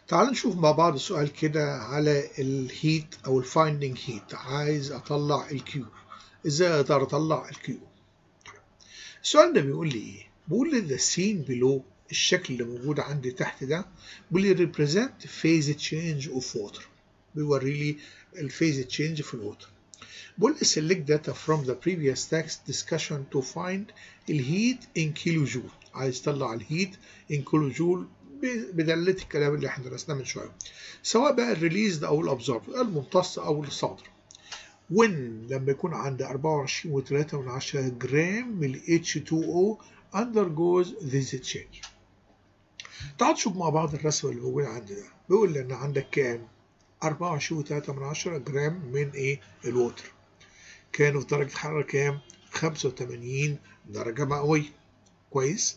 تعالوا نشوف مع بعض سؤال كده على الهيت او الفايندنج هيت عايز اطلع الكيو ازاي اقدر اطلع الكيو السؤال ده بيقول لي ايه بيقول لي the scene below الشكل اللي موجود عندي تحت ده بيقول لي represent phase change of water بيوري لي الفيز تشينج في الووتر بقول لي select data from the previous text discussion to find الهيت in كيلو جول عايز تطلع الهيت in كيلو جول بدلة الكلام اللي احنا درسناه من شويه سواء بقى الريليزد او الابزورب الممتص او الصادر when لما يكون عندي 24.3 جرام من ال H2O undergoes this change تعال نشوف مع بعض الرسمه اللي موجوده عندي ده بيقول لي ان عندك كام 24.3 جرام من ايه الوتر كانوا في درجة حرارة كام 85 درجة مئوية كويس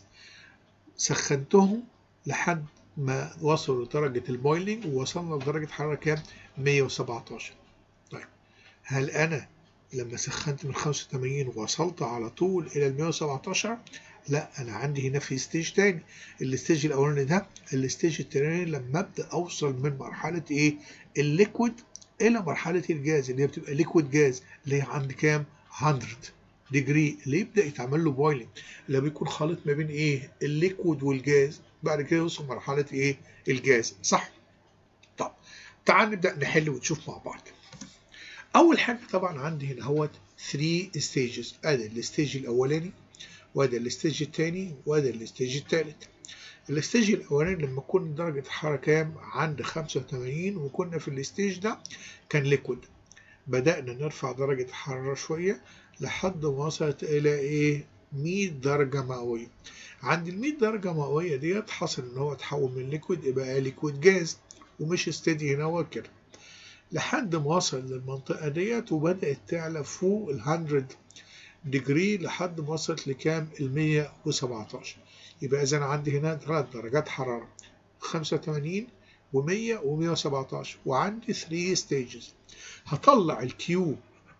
سخنتهم لحد ما وصلوا لدرجة البويلنج ووصلنا لدرجة حرارة كام 117 طيب هل أنا لما سخنت من 85 وصلت على طول إلى ال 117 لا انا عندي هنا في ستيج تاني الستيج الاولاني ده الستيج التاني لما ابدا اوصل من مرحله ايه الليكويد الى مرحله الجاز اللي هي بتبقى ليكويد جاز اللي هي عند كام 100 ديجري اللي يبدا يتعمل له بويلنج اللي بيكون خليط ما بين ايه الليكويد والجاز بعد كده يوصل مرحله ايه الجاز صح طب تعال نبدا نحل ونشوف مع بعض اول حاجه طبعا عندي هنا هو 3 ستيجز ادي الستيج الاولاني وده الستيج الثاني وده الستيج الثالث الستيج الاولاني لما كنا درجة الحرارة كام عند 85 وكنا في الستيج ده كان ليكويد بدأنا نرفع درجة الحرارة شوية لحد ما وصلت إلى إيه 100 درجة مئوية عند ال 100 درجة مئوية ديت حصل إن هو اتحول من ليكويد يبقى ليكويد جاز ومش ستيدي هنا وكده لحد ما وصل للمنطقة ديت وبدأت تعلى فوق ال 100 ديجري لحد ما وصلت لكام ال 117 يبقى اذا عندي هنا ثلاث درجات حراره 85 و100 و117 وعندي 3 ستيجز هطلع الكيو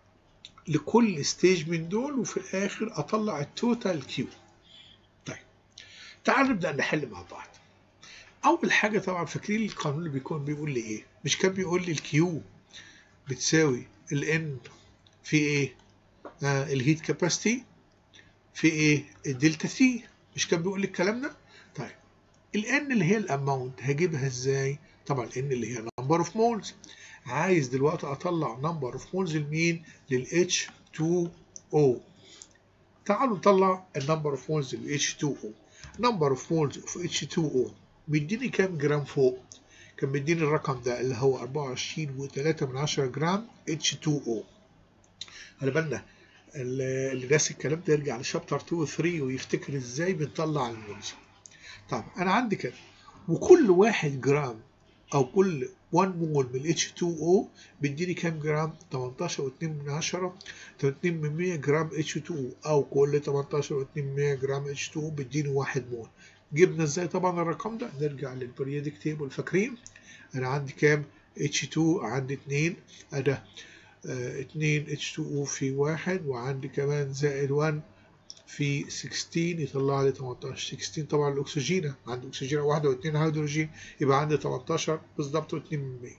لكل ستيج من دول وفي الاخر اطلع التوتال كيو طيب تعال نبدا نحل مع بعض اول حاجه طبعا فاكرين القانون اللي بيكون بيقول لي ايه مش كان بيقول لي الكيو بتساوي الان في ايه آه الهيت كاباسيتي في ايه الدلتا تي مش كان بيقول لي الكلام ده طيب الان اللي هي الاماونت هجيبها ازاي طبعا الان اللي هي نمبر اوف مولز عايز دلوقتي اطلع نمبر اوف مولز لمين لل H2O تعالوا نطلع النمبر اوف مولز لل H2O نمبر اوف مولز اوف H2O مديني كام جرام فوق كان مديني الرقم ده اللي هو 24.3 جرام H2O خلي بالنا اللي داس الكلام ده يرجع لشابتر 2 و 3 ويفتكر ازاي بنطلع المولز طب انا عندي كده وكل واحد جرام او كل 1 مول من ال H2O بيديني كام جرام 18.2 من 10 2 من 100 جرام H2O او كل 18.2 من 100 جرام H2O بيديني 1 مول جبنا ازاي طبعا الرقم ده نرجع للبريودك تيبل فاكرين انا عندي كام H2 عندي 2 ادا 2 H2O في واحد وعندي كمان زائد 1 في 16 يطلع لي 18 16 طبعا الأكسجين عندي أكسجين واحدة واثنين هيدروجين يبقى عندي 18 بالظبط و2 من 100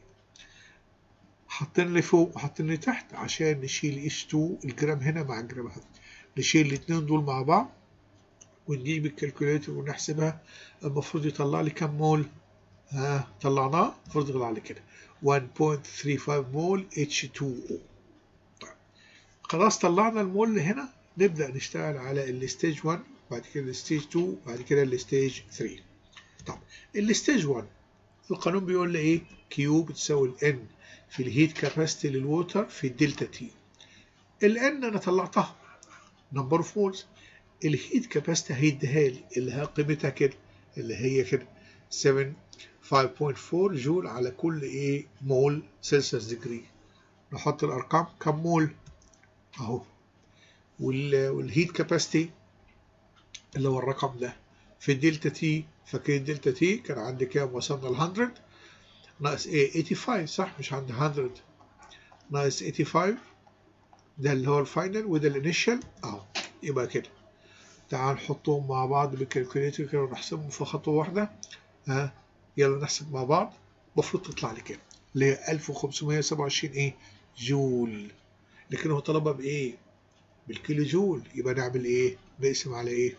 حاطين لي فوق وحاطين لي تحت عشان نشيل H2 الجرام هنا مع الجرام هنا نشيل الاثنين دول مع بعض ونجيب الكالكوليتر ونحسبها المفروض يطلع لي كام مول ها طلعناه المفروض يطلع لي كده 1.35 مول H2O طيب خلاص طلعنا المول اللي هنا نبدأ نشتغل على الستيج 1 بعد كده الستيج 2 بعد كده الستيج 3 طب الستيج 1 القانون بيقول لي ايه كيو بتساوي الان في الهيت كاباسيتي للووتر في الدلتا تي الان انا طلعتها نمبر اوف مولز الهيت كاباسيتي هيديها لي اللي هي قيمتها كده اللي هي كده 7 5.4 جول على كل ايه مول سلسيوس ديجري نحط الارقام كم مول اهو والهيت كاباسيتي اللي هو الرقم ده في الدلتا تي فاكرين الدلتا تي كان عندي كام وصلنا ل 100 ناقص ايه 85 صح مش عندي 100 ناقص 85 ده اللي هو الفاينل وده الانيشال اهو يبقى كده تعال نحطهم مع بعض بالكالكوليتر كده ونحسبهم في خطوه واحده ها يلا نحسب مع بعض المفروض تطلع لي كام اللي هي 1527 ايه جول لكن هو طلبها بايه بالكيلو جول يبقى نعمل ايه نقسم على ايه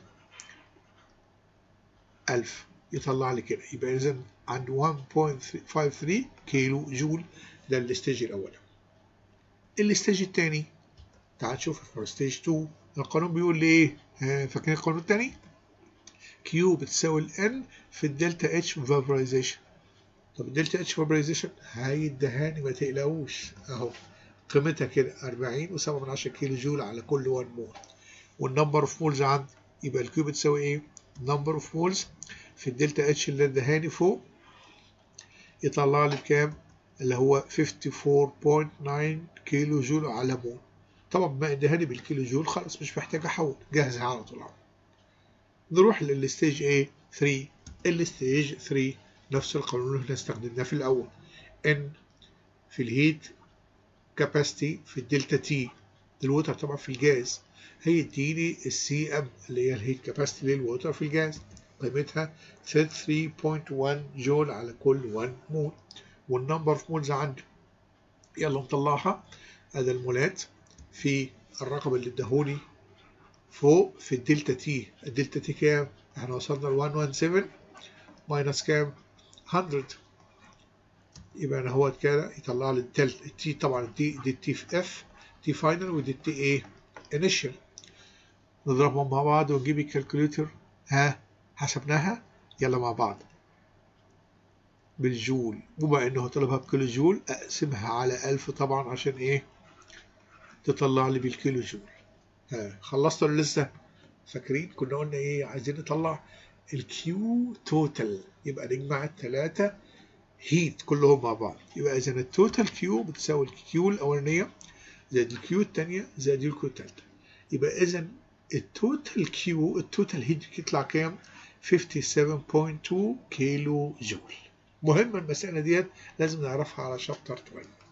1000 يطلع لي كده يبقى اذا عند 1.53 كيلو جول ده الستيج الاول الستيج الثاني تعال نشوف في ستيج 2 القانون بيقول لي ايه ها فاكرين القانون الثاني كيو بتساوي الان في الدلتا اتش فابرايزيشن طب الدلتا اتش فابرايزيشن هيدهاني ما تقلقوش اهو قيمتها كده 40 و7 من 10 كيلو جول على كل 1 مول والنمبر اوف مولز عندي يبقى الكيو بتساوي ايه نمبر اوف مولز في الدلتا اتش اللي ادهاني فوق يطلع لي بكام اللي هو 54.9 كيلو جول على مول طبعا ما ادهاني بالكيلو جول خلاص مش محتاج احول جاهزه على طول نروح للستيج ايه 3 الستيج 3 نفس القانون اللي احنا استخدمناه في الاول ان في الهيت كاباسيتي في الدلتا تي الوتر طبعا في الجاز هيديني السي ام اللي هي الهيت كاباسيتي للوتر في الجاز قيمتها 33.1 جول على كل 1 مول والنمبر اوف مولز عندي يلا نطلعها ادي المولات في الرقم اللي اداهولي فوق في الدلتا تي الدلتا تي كام احنا وصلنا ل 117 ماينس كام 100 يبقى انا هو كده يطلع لي الدلتا التي طبعا دي دي التي في اف تي فاينل ودي التي ايه انيشال نضربهم مع بعض ونجيب الكالكوليتر ها حسبناها يلا مع بعض بالجول بما انه طلبها بكيلو جول اقسمها على 1000 طبعا عشان ايه تطلع لي بالكيلو جول ها خلصتوا ولا لسه فاكرين كنا قلنا ايه عايزين نطلع الكيو توتال يبقى نجمع الثلاثه هيت كلهم مع بعض يبقى اذا التوتال كيو بتساوي الكيو الاولانيه زائد الكيو الثانيه زائد الكيو الثالثه يبقى اذا التوتال كيو التوتال هيت يطلع كام 57.2 كيلو جول مهمة المسألة ديت لازم نعرفها على شابتر 12